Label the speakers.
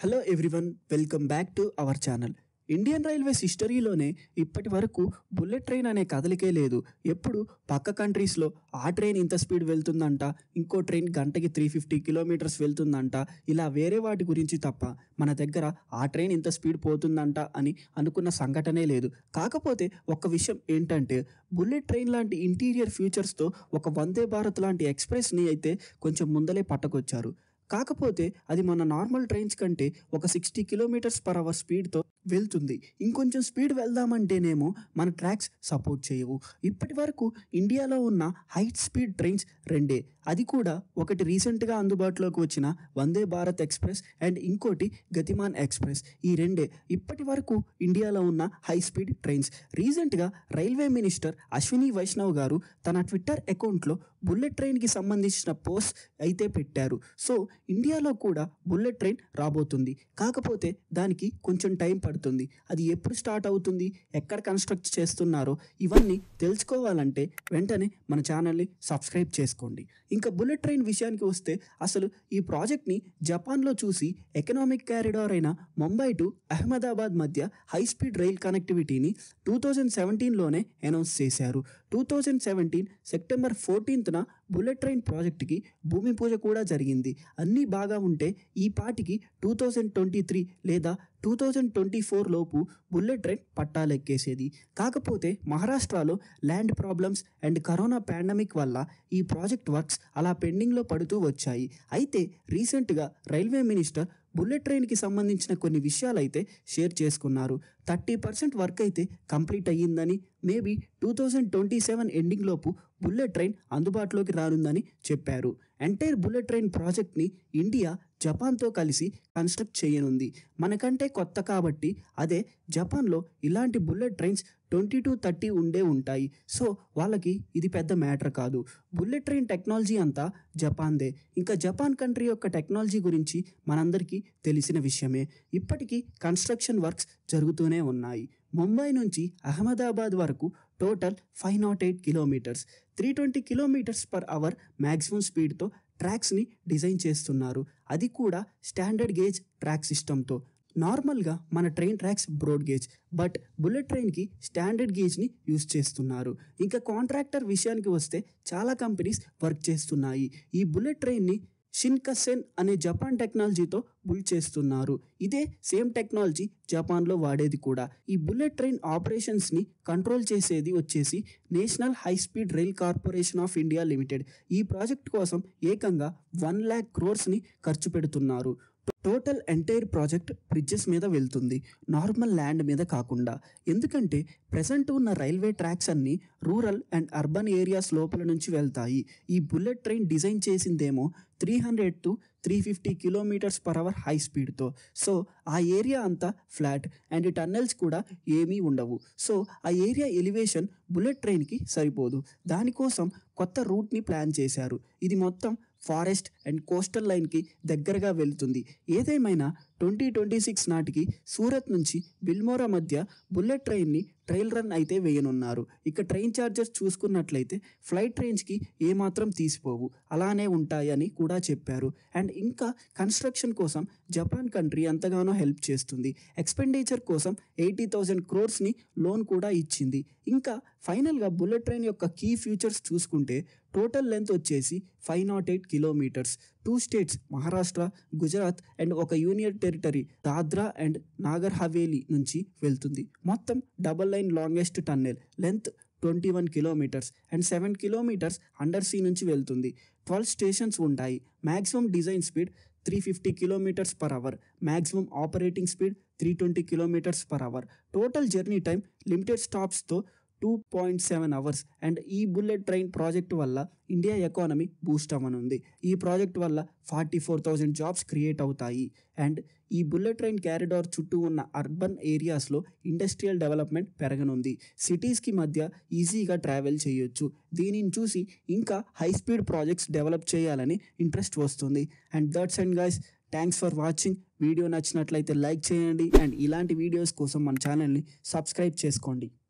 Speaker 1: hello everyone welcome back to our channel Indian railways హిస్టరీలోనే ఇప్పటి వరకు బుల్లెట్ ట్రైన్ అనే కదలికే లేదు ఎప్పుడు పక్క కంట్రీస్లో ఆ ట్రైన్ ఇంత స్పీడ్ వెళ్తుందంట ఇంకో ట్రైన్ గంటకి త్రీ ఫిఫ్టీ కిలోమీటర్స్ వెళ్తుందంట ఇలా వేరే వాటి గురించి తప్ప మన దగ్గర ఆ ట్రైన్ ఇంత స్పీడ్ పోతుందంట అని అనుకున్న సంఘటనే లేదు కాకపోతే ఒక విషయం ఏంటంటే బుల్లెట్ ట్రైన్ లాంటి ఇంటీరియర్ ఫీచర్స్తో ఒక వందే భారత్ లాంటి ఎక్స్ప్రెస్ని అయితే కొంచెం ముందలే పట్టకొచ్చారు కాకపోతే అది మన నార్మల్ ట్రైన్స్ కంటే ఒక సిక్స్టీ కిలోమీటర్స్ పర్ అవర్ స్పీడ్తో వెళ్తుంది ఇంకొంచెం స్పీడ్ వెళ్దామంటేనేమో మన ట్రాక్స్ సపోర్ట్ చేయవు ఇప్పటి వరకు ఇండియాలో ఉన్న హై స్పీడ్ ట్రైన్స్ రెండే అది కూడా ఒకటి రీసెంట్గా అందుబాటులోకి వచ్చిన వందే భారత్ ఎక్స్ప్రెస్ అండ్ ఇంకోటి గతిమాన్ ఎక్స్ప్రెస్ ఈ రెండే ఇప్పటి వరకు ఇండియాలో ఉన్న హై స్పీడ్ ట్రైన్స్ రీసెంట్గా రైల్వే మినిస్టర్ అశ్విని వైష్ణవ్ గారు తన ట్విట్టర్ అకౌంట్లో బుల్లెట్ ట్రైన్కి సంబంధించిన పోస్ట్ అయితే పెట్టారు సో ఇండియాలో కూడా బుల్లెట్ ట్రైన్ రాబోతుంది కాకపోతే దానికి కొంచెం టైం పడుతుంది అది ఎప్పుడు స్టార్ట్ అవుతుంది ఎక్కడ కన్స్ట్రక్ట్ చేస్తున్నారో ఇవన్నీ తెలుసుకోవాలంటే వెంటనే మన ఛానల్ని సబ్స్క్రైబ్ చేసుకోండి ఇంకా బుల్లెట్ ట్రైన్ విషయానికి వస్తే అసలు ఈ ప్రాజెక్ట్ని జపాన్లో చూసి ఎకనామిక్ క్యారిడార్ అయిన ముంబై టు అహ్మదాబాద్ మధ్య హై స్పీడ్ రైల్ కనెక్టివిటీని టూ థౌజండ్ సెవెంటీన్లోనే అనౌన్స్ చేశారు టూ థౌజండ్ సెవెంటీన్ సెప్టెంబర్ ఫోర్టీన్త్న బుల్లెట్ ట్రైన్ ప్రాజెక్టుకి భూమి పూజ కూడా జరిగింది అన్నీ బాగా ఉంటే ఈ పాటికి టూ థౌజండ్ ట్వంటీ త్రీ లేదా టూ థౌజండ్ ట్వంటీ ఫోర్ లోపు బుల్లెట్ ట్రైన్ పట్టాలెక్కేసేది కాకపోతే మహారాష్ట్రలో land problems and corona pandemic వల్ల ఈ ప్రాజెక్ట్ వర్క్స్ అలా పెండింగ్లో పడుతూ వచ్చాయి అయితే రీసెంట్గా రైల్వే మినిస్టర్ బుల్లెట్ ట్రైన్కి సంబంధించిన కొన్ని విషయాలు అయితే షేర్ చేసుకున్నారు థర్టీ పర్సెంట్ వర్క్ అయితే కంప్లీట్ అయ్యిందని maybe two thousand twenty seven ending లోపు బుల్లెట్ ట్రైన్ అందుబాటులోకి రానుందని చెప్పారు ఎంటైర్ బుల్లెట్ ట్రైన్ ప్రాజెక్ట్ని ఇండియా జపాన్తో కలిసి కన్స్ట్రక్ట్ చేయనుంది మనకంటే కొత్త కాబట్టి అదే జపాన్లో ఇలాంటి bullet trains twenty to thirty ఉండే ఉంటాయి సో వాళ్ళకి ఇది పెద్ద మ్యాటర్ కాదు బుల్లెట్ ట్రైన్ టెక్నాలజీ అంతా జపాన్దే ఇంకా జపాన్ కంట్రీ యొక్క టెక్నాలజీ గురించి మనందరికీ తెలిసిన విషయమే ఇప్పటికీ కన్స్ట్రక్షన్ వర్క్స్ జరుగుతూనే ఉన్నాయి ముంబై నుంచి అహ్మదాబాద్ వరకు total five nought eight kilometres three twenty kilometres per hour maximum స్పీడ్తో ట్రాక్స్ని డిజైన్ చేస్తున్నారు అది కూడా స్టాండర్డ్ గేజ్ ట్రాక్ సిస్టంతో నార్మల్గా మన train tracks broad gauge but bullet ట్రైన్కి స్టాండర్డ్ గేజ్ని యూస్ చేస్తున్నారు ఇంకా కాంట్రాక్టర్ విషయానికి వస్తే చాలా కంపెనీస్ వర్క్ చేస్తున్నాయి ఈ బుల్లెట్ ట్రైన్ని షిన్కసెన్ అనే జపాన్ టెక్నాలజీతో బుల్డ్ చేస్తున్నారు ఇదే సేమ్ టెక్నాలజీ జపాన్లో వాడేది కూడా ఈ బుల్లెట్ ట్రైన్ ఆపరేషన్స్ని కంట్రోల్ చేసేది వచ్చేసి national high speed rail corporation of India limited ఈ ప్రాజెక్ట్ కోసం ఏకంగా వన్ ల్యాక్ క్రోర్స్ని ఖర్చు పెడుతున్నారు టోటల్ ఎంటైర్ ప్రాజెక్ట్ బ్రిడ్జెస్ మీద వెళ్తుంది నార్మల్ ల్యాండ్ మీద కాకుండా ఎందుకంటే ప్రజెంట్ ఉన్న రైల్వే ట్రాక్స్ అన్నీ రూరల్ అండ్ అర్బన్ ఏరియాస్ లోపల నుంచి వెళ్తాయి ఈ బుల్లెట్ ట్రైన్ డిజైన్ చేసిందేమో three hundred to three fifty kilometres per hour high స్పీడ్తో సో ఆ ఏరియా అంతా ఫ్లాట్ అండ్ టన్నెల్స్ కూడా ఏమీ ఉండవు సో ఆ ఏరియా ఎలివేషన్ బుల్లెట్ ట్రైన్కి సరిపోదు దానికోసం కొత్త రూట్ని ప్లాన్ చేశారు ఇది మొత్తం ఫారెస్ట్ అండ్ కోస్టల్ లైన్కి దగ్గరగా వెళ్తుంది ఏదేమైనా ట్వంటీ ట్వంటీ సిక్స్ నాటికి సూరత్ నుంచి బిల్మోరా మధ్య బుల్లెట్ ట్రైన్ని ట్రైల్ రన్ అయితే వేయనున్నారు ఇక ట్రైన్ ఛార్జెస్ చూసుకున్నట్లయితే ఫ్లైట్ ట్రైన్స్కి ఏమాత్రం తీసిపోవు అలానే ఉంటాయని కూడా చెప్పారు అండ్ ఇంకా కన్స్ట్రక్షన్ కోసం జపాన్ కంట్రీ ఎంతగానో హెల్ప్ చేస్తుంది ఎక్స్పెండిచర్ కోసం ఎయిటీ థౌజండ్ క్రోర్స్ని లోన్ కూడా ఇచ్చింది ఇంకా ఫైనల్గా బుల్లెట్ ట్రైన్ యొక్క కీ ఫీచర్స్ చూసుకుంటే టోటల్ లెంత్ వచ్చేసి five nought eight kilometres two states Maharashtra Gujarat and ఒక union territory Dadra and Nagar Haveli నుంచి వెళ్తుంది మొత్తం double line longest tunnel length twenty one kilometres and seven kilometres under sea నుంచి వెళ్తుంది ట్వెల్వ్ స్టేషన్స్ ఉంటాయి maximum design speed three fifty kilometres per hour maximum operating speed three twenty kilometres per hour total journey time limited స్టాప్స్తో two point seven hours and ఈ bullet train project వల్ల India economy boost అవ్వనుంది ఈ project వల్ల forty four thousand jobs create అవుతాయి and ఈ bullet train corridor చుట్టూ ఉన్న అర్బన్ ఏరియాస్లో ఇండస్ట్రియల్ డెవలప్మెంట్ పెరగనుంది సిటీస్కి మధ్య ఈజీగా ట్రావెల్ చేయొచ్చు దీనిని చూసి ఇంకా హై స్పీడ్ ప్రాజెక్ట్స్ డెవలప్ చేయాలని ఇంట్రెస్ట్ వస్తుంది and that's and guys thanks for watching video నచ్చినట్లయితే లైక్ చేయండి అండ్ ఇలాంటి వీడియోస్ కోసం మన ఛానల్ని సబ్స్క్రైబ్ చేసుకోండి